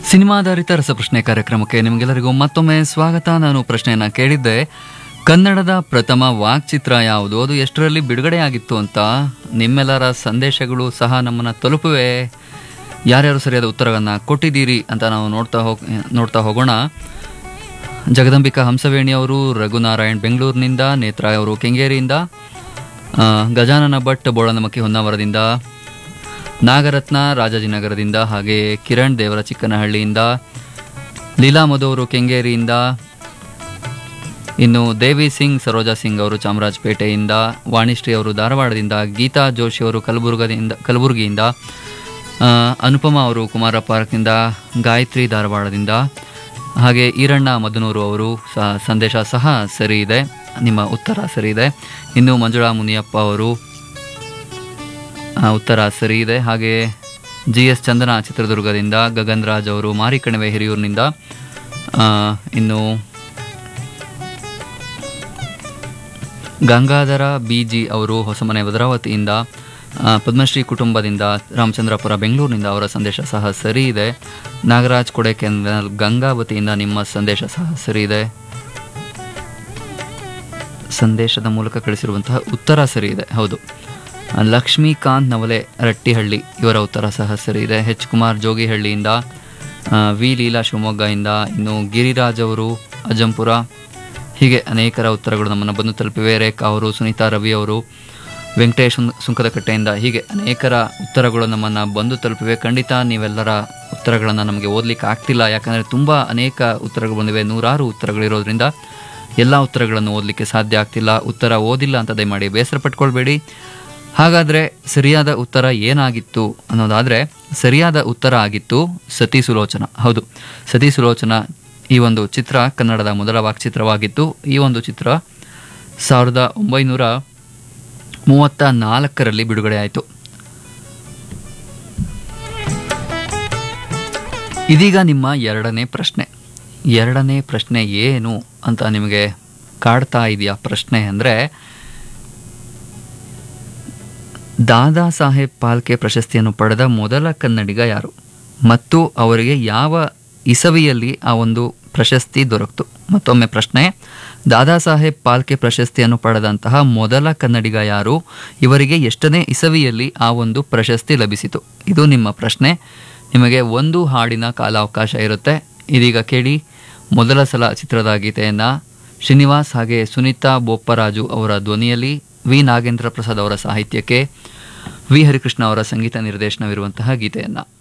ಸಿನಿಮಾಧಾರಿತ ರಸಪ್ರಶ್ನೆ ಕಾರ್ಯಕ್ರಮಕ್ಕೆ ನಿಮಗೆಲ್ಲರಿಗೂ ಮತ್ತೊಮ್ಮೆ ಸ್ವಾಗತ ನಾನು ಪ್ರಶ್ನೆಯನ್ನ ಕೇಳಿದ್ದೆ ಕನ್ನಡದ ಪ್ರಥಮ ವಾಕ್ಚಿತ್ರ ಯಾವುದು ಅದು ಎಷ್ಟರಲ್ಲಿ ಬಿಡುಗಡೆಯಾಗಿತ್ತು ಅಂತ ನಿಮ್ಮೆಲ್ಲರ ಸಂದೇಶಗಳು ಸಹ ನಮ್ಮನ್ನ ತಲುಪುವೆ ಯಾರ್ಯಾರು ಸರಿಯಾದ ಉತ್ತರವನ್ನು ಕೊಟ್ಟಿದ್ದೀರಿ ಅಂತ ನಾವು ನೋಡ್ತಾ ಹೋಗ್ ನೋಡ್ತಾ ಹೋಗೋಣ ಜಗದಂಬಿಕಾ ಹಂಸವೇಣಿ ಅವರು ರಘುನಾರಾಯಣ್ ಬೆಂಗಳೂರಿನಿಂದ ನೇತ್ರ ಅವರು ಕೆಂಗೇರಿಯಿಂದ ಆ, ಗಜಾನನ ಭಟ್ ಬೋಳನಮಕ್ಕಿ ಹೊನ್ನಾವರದಿಂದ ನಾಗರತ್ನ ರಾಜಾಜಿನಗರದಿಂದ ಹಾಗೆ ಕಿರಣ್ ದೇವರ ಚಿಕ್ಕನಹಳ್ಳಿಯಿಂದ ಲೀಲಾ ಮಧು ಅವರು ಕೆಂಗೇರಿಯಿಂದ ಇನ್ನು ದೇವಿ ಸಿಂಗ್ ಸರೋಜಾ ಸಿಂಗ್ ಅವರು ಚಾಮರಾಜಪೇಟೆಯಿಂದ ವಾಣಿಶ್ರೀ ಅವರು ಧಾರವಾಡದಿಂದ ಗೀತಾ ಜೋಶಿ ಅವರು ಕಲಬುರ್ಗದಿಂದ ಕಲಬುರಗಿಯಿಂದ ಆ, ಅನುಪಮ ಅವರು ಕುಮಾರ ಪಾರ್ಕ್ನಿಂದ ಗಾಯತ್ರಿ ಧಾರವಾಡದಿಂದ ಹಾಗೆ ಈರಣ್ಣ ಮದನೂರು ಅವರು ಸಹ ಸಂದೇಶ ಸಹ ಸರಿ ಇದೆ ನಿಮ್ಮ ಉತ್ತರ ಸರಿ ಇದೆ ಇನ್ನು ಮಂಜುಳಾ ಮುನಿಯಪ್ಪ ಅವರು ಆ, ಉತ್ತರ ಸರಿ ಇದೆ ಹಾಗೆ ಜಿ ಎಸ್ ಚಂದನ ಚಿತ್ರದುರ್ಗದಿಂದ ಗಗನ್ ರಾಜ್ ಅವರು ಮಾರಿಕಣಿವೆ ಹಿರಿಯೂರಿನಿಂದ ಆ, ಇನ್ನು ಗಂಗಾಧರ ಬಿ ಜಿ ಅವರು ಹೊಸಮನೆ ಭದ್ರಾವತಿಯಿಂದ ಆ, ಪದ್ಮಶ್ರೀ ಕುಟುಂಬದಿಂದ ರಾಮಚಂದ್ರಪುರ ಬೆಂಗಳೂರಿನಿಂದ ಅವರ ಸಂದೇಶ ಸಹ ಸರಿ ಇದೆ ನಾಗರಾಜ್ ಕೊಡೆಕೆನಲ್ ಗಂಗಾವತಿಯಿಂದ ನಿಮ್ಮ ಸಂದೇಶ ಸಹ ಸರಿ ಇದೆ ಸಂದೇಶದ ಮೂಲಕ ಕಳಿಸಿರುವಂತಹ ಉತ್ತರ ಸರಿ ಇದೆ ಹೌದು ಲಕ್ಷ್ಮೀಕಾಂತ್ ನವಲೆ ರಟ್ಟಿಹಳ್ಳಿ ಇವರ ಉತ್ತರ ಸಹ ಸರಿ ಇದೆ ಎಚ್ ಕುಮಾರ್ ಜೋಗಿಹಳ್ಳಿಯಿಂದ ಆ, ವಿ ಲೀಲಾ ಶಿವಮೊಗ್ಗದಿಂದ ಇನ್ನು ಗಿರಿರಾಜ್ ಅವರು ಅಜಂಪುರ ಹೀಗೆ ಅನೇಕರ ಉತ್ತರಗಳು ನಮ್ಮನ್ನು ಬಂದು ತಲುಪಿವೆ ರೇಖಾ ಅವರು ಸುನೀತಾ ರವಿ ಅವರು ವೆಂಕಟೇಶ್ ಸುಂ- ಸುಂಕದಕಟ್ಟೆಯಿಂದ ಹೀಗೆ ಅನೇಕರ ಉತ್ತರಗಳು ನಮ್ಮನ್ನು ಬಂದು ತಲುಪಿವೆ ಖಂಡಿತ ನೀವೆಲ್ಲರ ಉತ್ತರಗಳನ್ನು ನಮಗೆ ಓದಲಿಕ್ಕೆ ಆಗ್ತಿಲ್ಲ ಯಾಕಂದರೆ ತುಂಬ ಅನೇಕ ಉತ್ತರಗಳು ಬಂದಿವೆ ನೂರಾರು ಉತ್ತರಗಳಿರೋದ್ರಿಂದ ಎಲ್ಲ ಉತ್ತರಗಳನ್ನು ಓದಲಿಕ್ಕೆ ಸಾಧ್ಯ ಆಗ್ತಿಲ್ಲ ಉತ್ತರ ಓದಿಲ್ಲ ಅಂತ ದಯಮಾಡಿ ಬೇಸರ ಪಟ್ಕೊಳ್ಬೇಡಿ ಹಾಗಾದರೆ ಸರಿಯಾದ ಉತ್ತರ ಏನಾಗಿತ್ತು ಅನ್ನೋದಾದರೆ ಸರಿಯಾದ ಉತ್ತರ ಆಗಿತ್ತು ಸತಿ ಸುಲೋಚನ ಹೌದು ಸತಿ ಸುಲೋಚನ ಈ ಒಂದು ಚಿತ್ರ ಕನ್ನಡದ ಮೊದಲ ವಾಕ್ಚಿತ್ರವಾಗಿತ್ತು ಈ ಒಂದು ಚಿತ್ರ ಸಾವಿರದ ಒಂಬೈನೂರ ಮೂವತ್ತ ನಾಲ್ಕರಲ್ಲಿ ಬಿಡುಗಡೆ ಆಯಿತು ಇದೀಗ ನಿಮ್ಮ ಎರಡನೇ ಪ್ರಶ್ನೆ ಎರಡನೇ ಪ್ರಶ್ನೆ ಏನು ಅಂತ ನಿಮಗೆ ಕಾಡ್ತಾ ಇದೆಯಾ ಪ್ರಶ್ನೆ ಅಂದರೆ ದಾದಾ ಸಾಹೇಬ್ ಪಾಲ್ಕೆ ಪ್ರಶಸ್ತಿಯನ್ನು ಪಡೆದ ಮೊದಲ ಕನ್ನಡಿಗ ಯಾರು ಮತ್ತು ಅವರಿಗೆ ಯಾವ ಇಸವಿಯಲ್ಲಿ ಆ ಒಂದು ಪ್ರಶಸ್ತಿ ದೊರಕಿತು ಮತ್ತೊಮ್ಮೆ ಪ್ರಶ್ನೆ ದಾದಾ ಸಾಹೇಬ್ ಪಾಲ್ಕೆ ಪ್ರಶಸ್ತಿಯನ್ನು ಪಡೆದಂತಹ ಮೊದಲ ಕನ್ನಡಿಗ ಯಾರು ಇವರಿಗೆ ಎಷ್ಟನೇ ಇಸವಿಯಲ್ಲಿ ಆ ಒಂದು ಪ್ರಶಸ್ತಿ ಲಭಿಸಿತು ಇದು ನಿಮ್ಮ ಪ್ರಶ್ನೆ ನಿಮಗೆ ಒಂದು ಹಾಡಿನ ಕಾಲಾವಕಾಶ ಇರುತ್ತೆ ಇದೀಗ ಕೇಳಿ ಮೊದಲ ಸಲ ಚಿತ್ರದ ಗೀತೆಯನ್ನು ಶ್ರೀನಿವಾಸ್ ಹಾಗೆ ಸುನೀತಾ ಬೋಪ್ಪರಾಜು ಅವರ ಧ್ವನಿಯಲ್ಲಿ ವಿ ನಾಗೇಂದ್ರ ಪ್ರಸಾದ್ ಅವರ ಸಾಹಿತ್ಯಕ್ಕೆ ವಿ ಹರಿಕೃಷ್ಣ ಅವರ ಸಂಗೀತ ನಿರ್ದೇಶನವಿರುವಂತಹ ಗೀತೆಯನ್ನು